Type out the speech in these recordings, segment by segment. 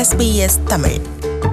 SBS Tamil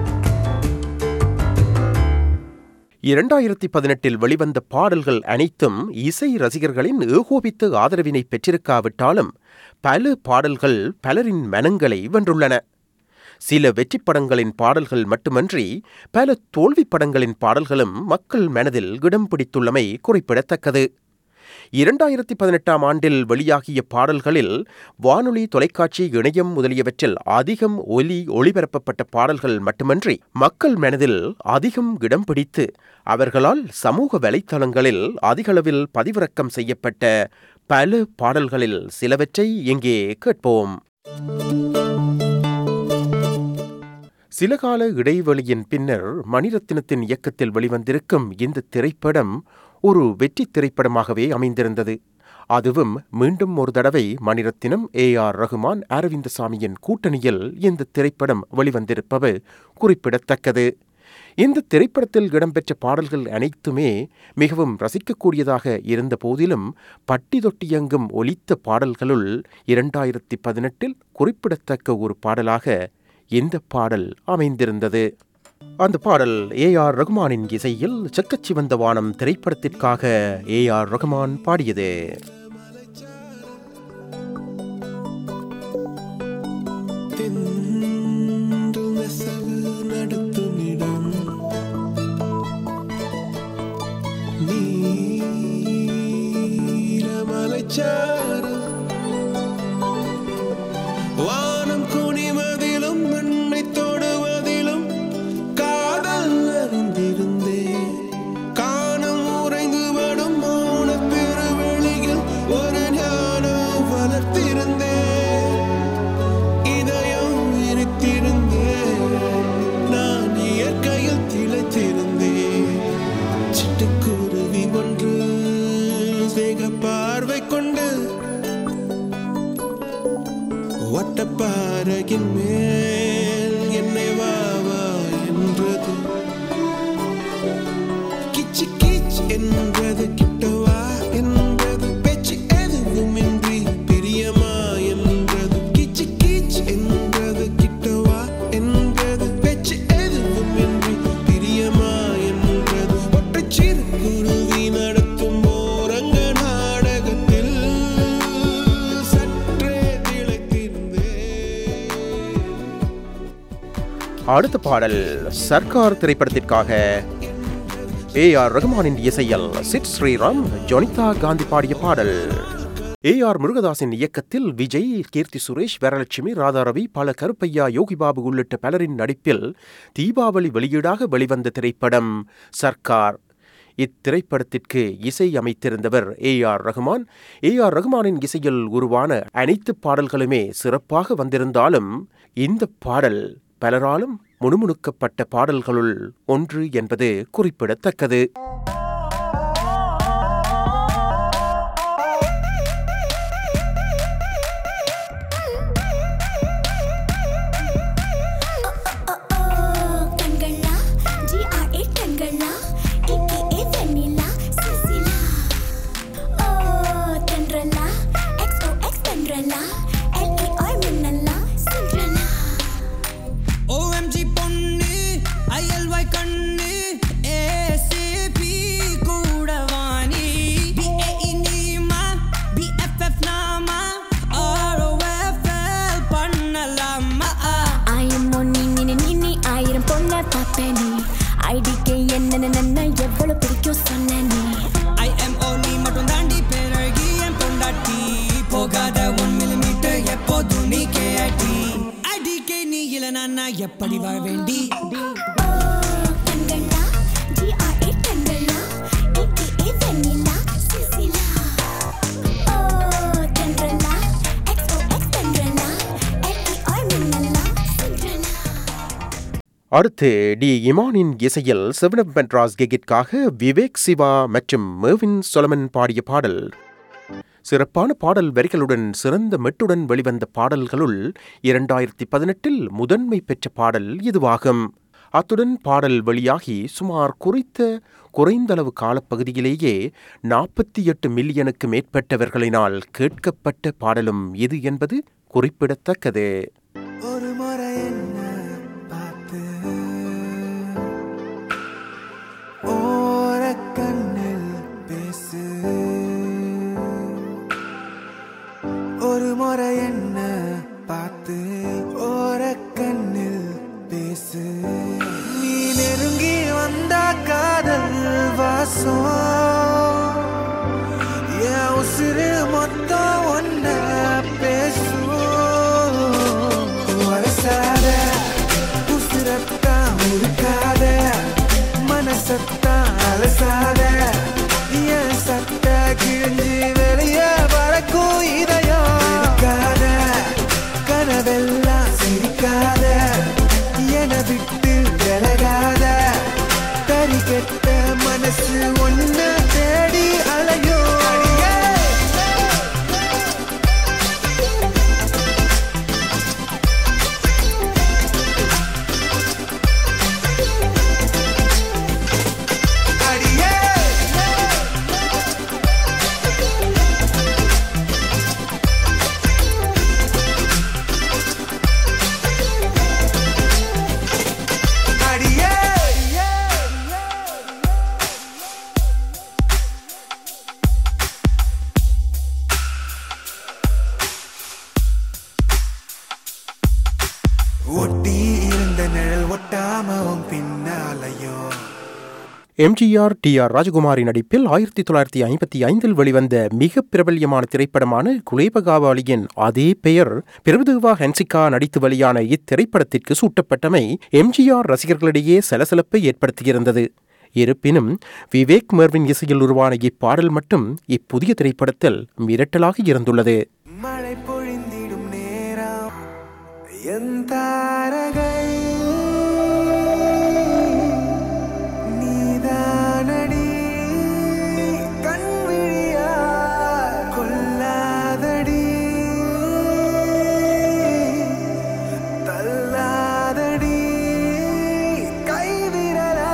இரண்டாயிரத்தி பதினெட்டில் வெளிவந்த பாடல்கள் அனைத்தும் இசை ரசிகர்களின் ஏகோபித்த ஆதரவினை பெற்றிருக்காவிட்டாலும் பல பாடல்கள் பலரின் மனங்களை வென்றுள்ளன சில வெற்றிப் படங்களின் பாடல்கள் மட்டுமன்றி பல தோல்விப் படங்களின் பாடல்களும் மக்கள் மனதில் இடம் பிடித்துள்ளமை குறிப்பிடத்தக்கது இரண்டாயிரத்தி பதினெட்டாம் ஆண்டில் வெளியாகிய பாடல்களில் வானொலி தொலைக்காட்சி இணையம் முதலியவற்றில் அதிகம் ஒலி ஒளிபரப்பப்பட்ட பாடல்கள் மட்டுமன்றி மக்கள் மனதில் அதிகம் இடம் பிடித்து அவர்களால் சமூக வலைத்தளங்களில் அதிகளவில் பதிவிறக்கம் செய்யப்பட்ட பல பாடல்களில் சிலவற்றை இங்கே கேட்போம் சில கால இடைவெளியின் பின்னர் மணிரத்னத்தின் இயக்கத்தில் வெளிவந்திருக்கும் இந்த திரைப்படம் ஒரு வெற்றி திரைப்படமாகவே அமைந்திருந்தது அதுவும் மீண்டும் ஒரு தடவை மணிரத்தினம் ஏ ஆர் ரகுமான் அரவிந்தசாமியின் கூட்டணியில் இந்த திரைப்படம் வெளிவந்திருப்பது குறிப்பிடத்தக்கது இந்த திரைப்படத்தில் இடம்பெற்ற பாடல்கள் அனைத்துமே மிகவும் ரசிக்கக்கூடியதாக இருந்த போதிலும் பட்டி தொட்டியங்கும் ஒலித்த பாடல்களுள் இரண்டாயிரத்தி பதினெட்டில் குறிப்பிடத்தக்க ஒரு பாடலாக இந்த பாடல் அமைந்திருந்தது அந்த பாடல் ஏ ஆர் ரகுமானின் இசையில் செக்கச்சி வந்த வானம் திரைப்படத்திற்காக ஏ ஆர் ரகுமான் பாடியது தென்றல் நெசவு நடத்துமிடம் நீலமலைச்சாரல் வானம் குனிவதிலும் மண்ணை தொடுவதிலும் காதல் அறிந்திருந்தேன் காணம் உறைந்து வடும் மௌன பெருவெளியில் ஒரு ஞானம் வளர்த்திருந்தேன் இதயம் விரித்திருந்தேன் நான் இயற்கையில் திளைத்திருந்தேன் சிட்டுக்குருவி ஒன்று தேக பார்வை கொண்டு வட்டப்பாறையின் மேல் என்னை வா வா என்றது கிச்சு கிச் என்றது கிட்டவா என்றது பேச்சு எதுவுமின்றி பிரியமா என்றது கிச்சு கிச் என்றது கிட்டவா என்றது பேச்சு எதுவுமின்றி பிரியமா என்றது ஒற்றைச் சிறு குருவி நடத்தும் ஓரங்க நாடகத்தில் சற்றே திளைத்திருந்தேன் அடுத்த பாடல் சர்க்கார் திரைப்படத்திற்காக ஏ ஆர் ரகுமானின் இசையில் சிட் ஸ்ரீராம் ஜொனிதா காந்தி பாடிய பாடல் ஏ ஆர் முருகதாசின் இயக்கத்தில் விஜய் கீர்த்தி சுரேஷ் வரலட்சுமி ராதாரவி பல கருப்பையா யோகிபாபு உள்ளிட்ட பலரின் நடிப்பில் தீபாவளி வெளியீடாக வெளிவந்த திரைப்படம் சர்க்கார் இத்திரைப்படத்திற்கு இசை அமைத்திருந்தவர் A R Rahman A R ரகுமானின் இசையில் உருவான அனைத்து பாடல்களுமே சிறப்பாக வந்திருந்தாலும் இந்த பாடல் பலராலும் முணுமுணுக்கப்பட்ட பாடல்களுள் ஒன்று என்பது குறிப்பிடத்தக்கது கண்களா ஜிஆர்ஏ கண்களா ஏகேஏ வெண்ணிலா சிசிலா ஓ தென்றலா எக்ஸ்ஓஎக்ஸ் தென்றலா எல்ஏஆர் மின்னலா சிண்ட்ரலா OMG பொண்ணு ILY கண்ணு ACP கூட வாணி BAE நீமா BFF நாமா ROFL பண்ணலாமா ஆயிரம் ஒன்னி நின்னு நின்னி ஆயிரம் பொண்ண பாப்பேனே ஐடிக்கு என்ன நன்ன எவ்வளவு பிடிக்கும் சொன்ன நீ IMO நீ மட்டும் தாண்டி பேரழகி என் பொண்டாட்டி போகாத ஒன் மில்லிமீட்டர் எப்போதும் நீ KIT IDK நீ இல்லைனா எப்படி வாழ வேண்டி ஓ கண்களா ஜிஆர்ஏ கண்களா ஏகேஏ வெண்ணிலா சிசிலா ஓ தென்றலா எக்ஸ்ஓஎக்ஸ் தென்றலா எல்ஏஆர் மின்னலா சிண்ட்ரலா அடுத்து டி இமானின் இசையில் செவனப் மெட்ராஸ் கெகிற்காக விவேக் சிவா மற்றும் மேவின் சொலமன் பாடிய பாடல் சிறப்பான பாடல் வரிகளுடன் சிறந்த மெட்டுடன் வெளிவந்த பாடல்களுள் இரண்டாயிரத்தி பதினெட்டில் முதன்மை பெற்ற பாடல் இதுவாகும் அத்துடன் பாடல் வெளியாகி சுமார் குறித்த குறைந்தளவு காலப்பகுதியிலேயே நாற்பத்தி எட்டு மில்லியனுக்கு மேற்பட்டவர்களினால் கேட்கப்பட்ட பாடலும் இது என்பது குறிப்பிடத்தக்கது ஒரு முறை என்ன சுவாசம் என் உசிறு மொத்தம் ஒன்ன பேசும் வயசாத உசிரத்தான் இருக்காத மனசத்தான் அலசாத என் சத்த கிழிஞ்சு வெளியே பறக்கும் இதயம் இருக்காத கனவெல்லாம் சிரிக்காத என விட்டு விலகாத தறி கெட்ட மனசு ஒன்ன தேடி அலையும் அடியே அடியே அடியே ஒட்டி இருந்த நிழல் ஒட்டாம உன் பின்னாலையோ எம்ஜிஆர் டி ஆர் ராஜகுமாரி நடிப்பில் ஆயிரத்தி தொள்ளாயிரத்தி ஐம்பத்தி ஐந்தில் வெளிவந்த மிக பிரபல்யமான திரைப்படமான குலேபகாவாலியின் அதே பெயர் பிரபுதேவா ஹென்சிகா நடித்து வெளியான இத்திரைப்படத்திற்கு சூட்டப்பட்டமை எம்ஜிஆர் ரசிகர்களிடையே சலசலப்பை ஏற்படுத்தியிருந்தது இருப்பினும் விவேக் மெர்வின் இசையில் உருவான இப்பாடல் மட்டும் இப்புதிய திரைப்படத்தில் மிரட்டலாக இருந்துள்ளது மழை பொழிந்திடும் நேரம் என் தாரகை நீதானடி கண்விழியா கொல்லாதடி தள்ளாதடி கைவிரலா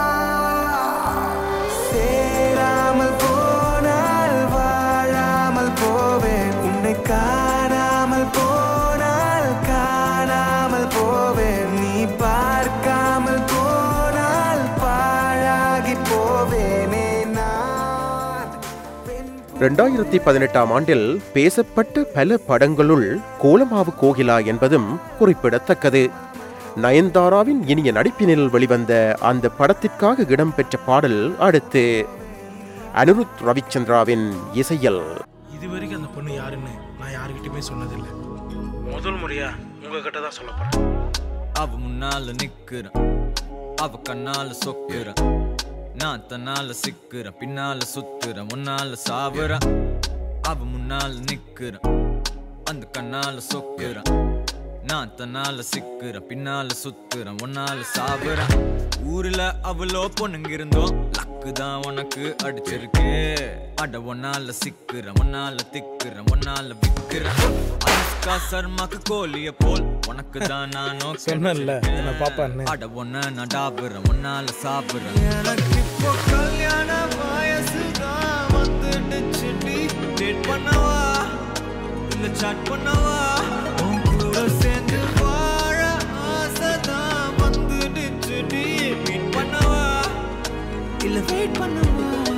சேராமல் போனால் வாழாமல் போவேன் உன்னை காணாமல் போனால் காணாமல் போவேன் நீ பார்க்காமல் போனால் பாழாகி போவேனே நான் பெண் ரெண்டாயிரத்தி பதினெட்டாம் ஆண்டில் பேசப்பட்ட பல படங்களுள் கோலமாவு கோகிலா என்பதும் குறிப்பிடத்தக்கது நயன்தாராவின் இனிய நடிப்பினில் வெளிவந்த அந்த படத்திற்காக இடம்பெற்ற பாடல் அடுத்து அனிருத் ரவிச்சந்திராவின் இசையில் இது வரைக்கும் அந்த பொண்ணு யாருன்னு நான் யாருக்கிட்டயுமே சொன்னதில்லை முதல் முறையா உங்ககிட்ட தான் சொல்ல போறேன் அவ முன்னால நிக்கிறேன் அவ கண்ணால சொக்குறேன் நான் தன்னால சிக்கிறேன் பின்னால சுத்துறேன் முன்னால சாவுறேன் அவ முன்னால நிக்கிறேன் அந்த கண்ணால சொக்குறேன் நான் தன்னால சிக்கிறேன் பின்னால சுத்துறேன் முன்னால சாவுறேன் ஊர்ல அவ்வளோ பொண்ணுங்க இருந்தோம் லக்கு தான் உனக்கு அடிச்சிருக்கு அட ஒன்னால சிக்கிறேன் ஒன்னால திக்கிறேன் ஒன்னால விக்கிறேன் அனுஷ்கா சர்மாக்கு கோழிய போல் உனக்கு தான் நானோ சொன்னேன்ல, என்னை பாப்பான்னு. அட ஒன்ன நான் டாபுறேன் ஒன்னால சாப்பிடுறேன் எனக்கு இப்போ கல்யாண வயசுதான் வந்துடுச்சு டேட் பண்ணவா இல்ல சாட் பண்ணவா உன் கூட சேர்ந்து வாழ ஆசைதான் வந்துடுச்சு மீட் பண்ணவா இல்ல வெயிட் பண்ணவா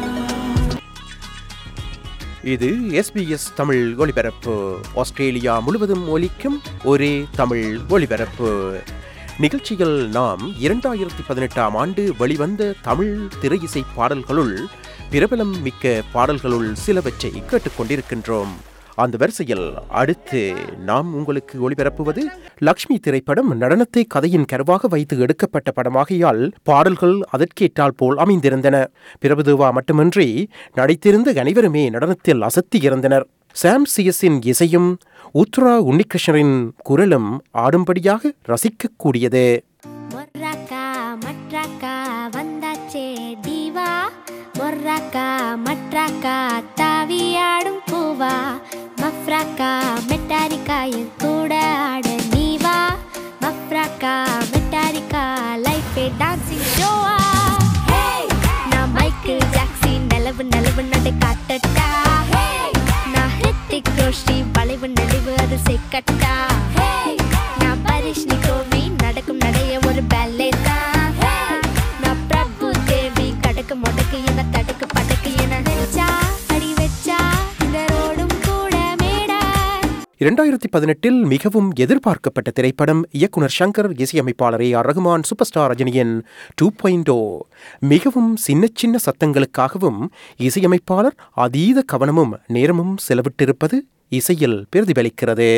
இது எஸ்பிஎஸ் தமிழ் ஒலிபரப்பு ஆஸ்திரேலியா முழுவதும் ஒலிக்கும் ஒரே தமிழ் ஒலிபரப்பு நிகழ்ச்சியில் நாம் இரண்டாயிரத்தி பதினெட்டாம் ஆண்டு வெளிவந்த தமிழ் திரையிசை பாடல்களுள் பிரபலம் மிக்க பாடல்களுள் சிலவற்றை கேட்டுக்கொண்டிருக்கின்றோம் அந்த வரிசையில் அடுத்து நாம் உங்களுக்கு ஒளிபரப்புவது லக்ஷ்மி திரைப்படம் நடனத்தை கதையின் கருவாக வைத்து எடுக்கப்பட்ட படமாகையால் பாடல்கள் அதற்கேற்றால் போல் அமைந்திருந்தன பிரபுதேவா மட்டுமின்றி நடித்திருந்த அனைவருமே நடனத்தில் அசத்தியிருந்தனர் சாம் சிஎஸின் இசையும் உத்ரா உன்னிகிருஷ்ணரின் குரலும் ஆடும்படியாக ரசிக்கக்கூடியது மொர்ராக்கா மட்ராக்கா வந்தாச்சே தீவா மொர்ராக்கா மட்ராக்கா தாவியாடும் பூவா மஃப்ராக்கா மெட்டாரிக்கா என் கூட ஆட நீவா மஃப்ராக்கா மெட்டாரிக்கா லைஃபே டான்சிங் ஷோவா நான் மைக்கேல் ஜாக்சன் நிலவு நிலவு நடை காட்டட்டா நான் ஹிருத்திக் ரோஷி வளைவு நெளிவு அது செக்கட்டா நான் பரிஷ்னி கோவி நடக்கும் நடைய ஒரு ballet தான் நான் பிரபு தேவி கடக்கு முடக்கு என தடுக்கு படக்கு என நினைச்சா அடி வச்சா இந்த ரோடும் கூட மேடா இரண்டாயிரத்தி பதினெட்டில் மிகவும் எதிர்பார்க்கப்பட்ட திரைப்படம் இயக்குனர் சங்கர் இசையமைப்பாளர் A R Rahman super star ரஜினியின் டூ பாயிண்ட் மிகவும் சின்ன சின்ன சத்தங்களுக்காகவும் இசையமைப்பாளர் அதீத கவனமும் நேரமும் செலவிட்டிருப்பது இசையில் பிரதிபலிக்கிறது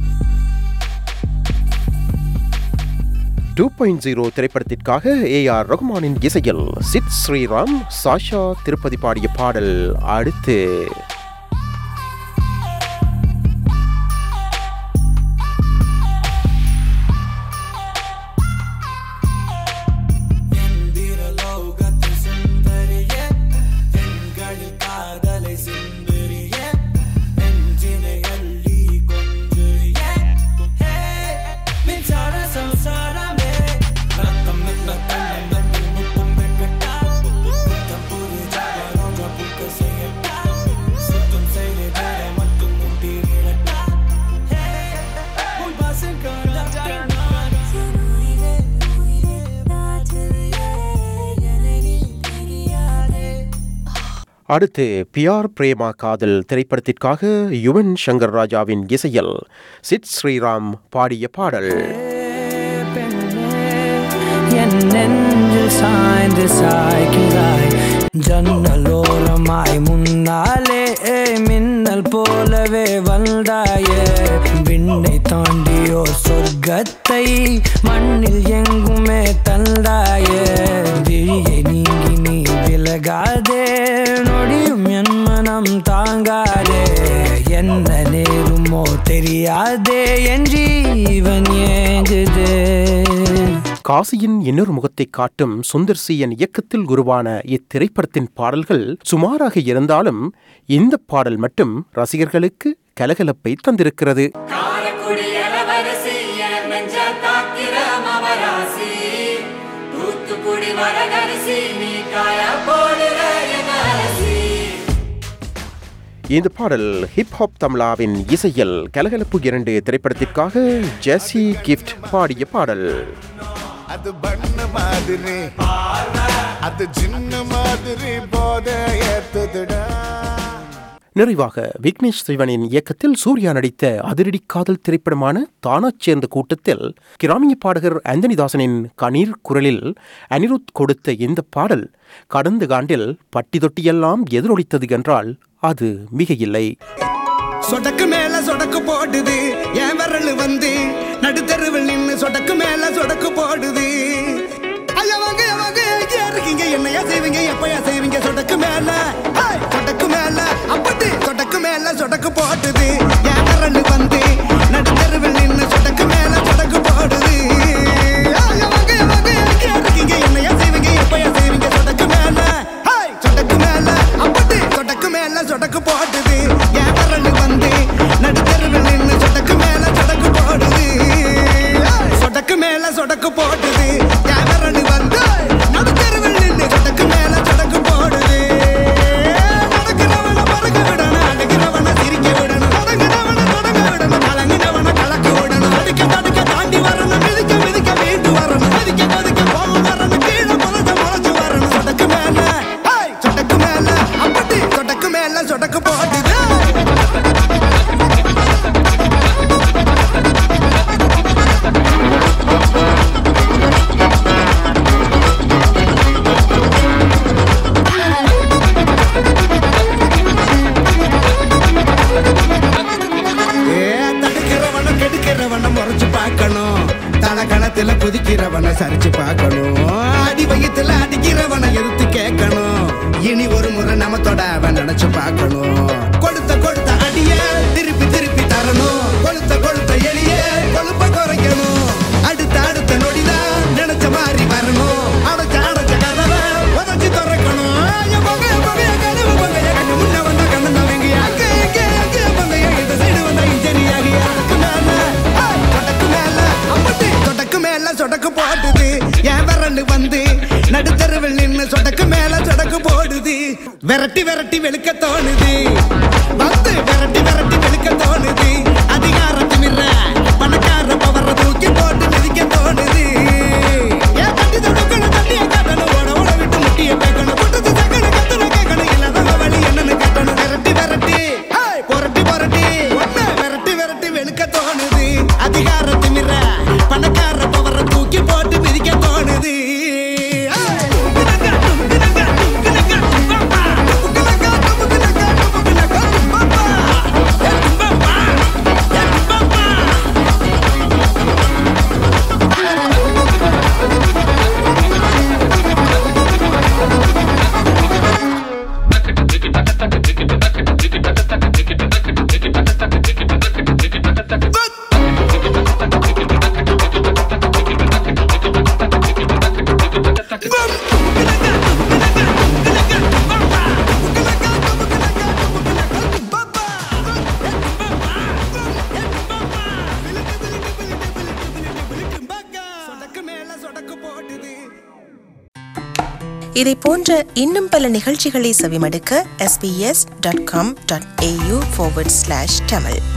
டூ பாயிண்ட் ஜீரோ திரைப்படத்திற்காக ஏ ஆர் ரகுமானின் இசையில் சித் ஸ்ரீராம் சாஷா திருப்பதி பாடிய பாடல் அடுத்து லோகத்தில் சுந்தரியே பெண்களில் காதலை சிந்தரியே நெஞ்சினை அள்ளி கொன்றியே மின்சார சம்சாரமே ரத்தம் நின்ன கண்ணன் நன்றில் முட்டும் வெட்கட்டா புத்தம் புது ஜாகரோக புக்க செய்யட்டா சுத்தம் செய்த வேலை மட்டும் முட்டிடட்டா உன் பாசம் காண அடுத்து பியார் பிரேமா காதல் திரைப்படத்திற்காக யுவன் சங்கர் ராஜாவின் இசையில் சித் ஸ்ரீராம் பாடிய பாடல் என் நெஞ்சில் சாய்ந்து சாய்கிறாய் ஜன்னலோரமாய் முன்னாலே மின்னல் போலவே வந்தாயே விண்ணை தாண்டியோ சொர்க்கத்தை மண்ணில் எங்குமே தந்தாயே விழியை நீங்கி நீ விலகாதே நொடியும் என் மனம் தாங்காதே என்ன நேருமோ தெரியாதே என் ஜீவன் ஏங்குதே காசியின் இன்னொரு முகத்தை காட்டும் சுந்தர் சியின் இயக்கத்தில் உருவான இத்திரைப்படத்தின் பாடல்கள் சுமாராக இருந்தாலும் இந்த பாடல் மட்டும் ரசிகர்களுக்கு கலகலப்பை தந்திருக்கிறது இந்த பாடல் ஹிப்ஹாப் தமிழாவின் இசையில் கலகலப்பு இரண்டு திரைப்படத்திற்காக ஜெசி கிஃப்ட் பாடிய பாடல் அது பண்ண மாதிரி அது சின்ன மாதிரி போத ஏத்துதுடா நிறைவாக விக்னேஷ் சிவனின் இயக்கத்தில் சூர்யா நடித்த அதிரடி காதல் திரைப்படமான தானாச் சேர்ந்த கூட்டத்தில் கிராமிய பாடகர் ஆந்தனிதாசனின் கணீர் குரலில் அனிருத் கொடுத்த இந்த பாடல் கடந்த காண்டில் பட்டி தொட்டியெல்லாம் எதிரொலித்தது என்றால் அது மிக இல்லை சொடக்கு மேல சொடக்கு போடுது என் விரல் வந்து நடுத்தருவில் நின்னு சொடக்கு மேல சொடக்கு போடுது ஐயா வாங்க ஐயா வாங்க எங்க இருக்கீங்க என்னையா செய்வீங்க எப்பயா செய்வீங்க சொடக்கு மேல ஹேய், சொடக்கு மேல அப்படி சொடக்கு மேல சொடக்கு போடுது என் விரல் வந்து நடுத்தருவில் நின்னு சொடக்கு மேல சொடக்கு போடுது ஐயா வாங்க ஐயா வாங்க எங்க இருக்கீங்க என்னையா செய்வீங்க எப்பயா செய்வீங்க சொடக்கு மேல ஹேய், சொடக்கு மேல அப்படி சொடக்கு மேல சொடக்கு போடுது என் விரல் வந்து நடுத்தருவில் நின்னு சொடக்கு மேல சொடக்கு போடுது சொடக்கு மேல சொடக்கு போடுது என் விரல் வந்து நடுத்தருவில் நின்னு சொடக்கு மேல சொடக்கு போடுது நடக்கிறவன பறக்க விடணும் அடிக்கிறவன சிரிக்க விடணும் தொடங்கினவன தொடங்க விடணும் கலங்கினவன கலக்க விடணும் அடிக்க தடுக்க தாண்டி வரணும் மிதிக்க மிதிக்க மீண்டு வரணும் மிதிக்க கொதிக்க கோபம் வரணும் கீழே முளைச்சு முளைச்சு வரணும் சொடக்கு மேல ஹேய், சொடக்கு மேல அப்படி சொடக்கு மேல சொடக்கு போடுது ஏ, தடுக்கிறவன கெடுக்கிறவன முறைச்சு பார்க்கணும் தலக்கணத்துல குதிக்கிறவன சரிச்சு பார்க்கணும் அடி வயித்துல அடிக்கிறவன எடுத்து கேட்கணும் இனி ஒரு முறை நம்ம தொட அவன் நினைச்சு பார்க்கணும் கொடுத்த கொடுத்த அடிய திருப்பி திருப்பி தரணும் கொளுத்த கொளுத்த எளிய கொழுப்ப குறைக்கணும் அடுத்த அடுத்த நொடிதான் நினைச்ச மாதிரி வரணும் அடைச்ச அடைச்ச கதவை உதச்சு திறக்கணும் என் மக, என் மக, என் கனவு மக, என் கண்ணு முன்ன வந்தா கண்ணு நவங்க. அங்க, இங்க, அங்க வந்தா இந்த side வந்தா இன்ஜினியாகி. அதுக்கு மேல, ஹேய், சொடக்கு மேல, அம்புட்டு, சொடக்கு மேல சொடக்கு போடுது என் விரல் வந்து நடுத்தருவில் நின்னு சொடக்கு மேல சொடக்கு போடுது விரட்டி விரட்டி வெளுக்க தோணுது வந்து விரட்டி விரட்டி வெளுக்க தோணுது அதிகார திமிர பணக்கார பவர தூக்கி போட்டு மிதிக்க தோணுது ஏன் தட்டி தடுக்கணும் தட்டிய காட்டணும் ஓட ஓட விட்டு முட்டிய பேக்கணும் குட்டத்து தக்கணும் கத்தணும் கேட்கணும் இல்லாத வழி என்னன்னு கட்டணும் விரட்டி விரட்டி ஹேய், புரட்டி புரட்டி ஒண்ணு விரட்டி விரட்டி வெளி இதை போன்ற இன்னும் பல நிகழ்ச்சிகளை செவிமடுக்க sbs.com.au forward slash tamil